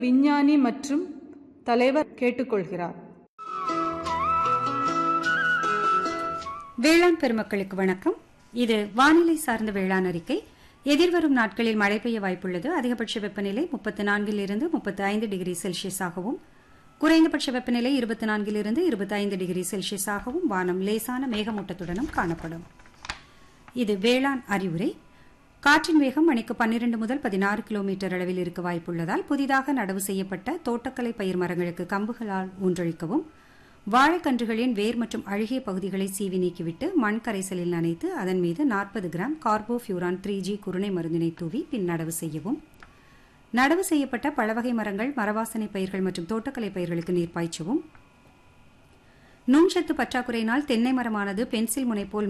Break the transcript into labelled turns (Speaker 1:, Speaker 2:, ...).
Speaker 1: விஞ்ஞானி மற்றும் தலைவர் கேட்டுக்கொள்கிறார்
Speaker 2: வேளாண் பெருமக்களுக்கு வணக்கம் இது வானிலை சார்ந்த வேளாண் அறிக்கை எதிர்வரும் நாட்களில் மழை பெய்ய வாய்ப்புள்ளது அதிகபட்ச வெப்பநிலை முப்பத்தி நான்கிலிருந்து முப்பத்தி ஐந்து டிகிரி செல்சியஸாகவும் குறைந்தபட்ச வெப்பநிலை இருபத்தி நான்கிலிருந்து இருபத்தி ஐந்து டிகிரி செல்சியஸாகவும் வானம் லேசான மேகமூட்டத்துடனும் காணப்படும் இது வேளாண் அறிவுரை காற்றின் வேகம் மணிக்கு பன்னிரண்டு முதல் பதினாறு கிலோமீட்டர் அளவில் இருக்க வாய்ப்புள்ளதால் புதிதாக நடவு செய்யப்பட்ட தோட்டக்கலை பயிர் மரங்களுக்கு கம்புகளால் ஊன்றளிக்கவும் வாழைக்கன்றுகளின் வேர் மற்றும் அழுகிய பகுதிகளை சீவி நீக்கிவிட்டு மண் கரைசலில் நனைத்து அதன் மீது நாற்பது கிராம் கார்போஃபியூரான் த்ரீ ஜி குருணை மருந்தினை தூவி பின் நடவு செய்யவும் நடவு செய்யப்பட்ட பழவகை மரங்கள் மரவாசனை பயிர்கள் மற்றும் தோட்டக்கலை பயிர்களுக்கு நீர் பாய்ச்சவும் நுண்சத்து பற்றாக்குறையினால் தென்னை மரமானது பென்சில் முனை போல்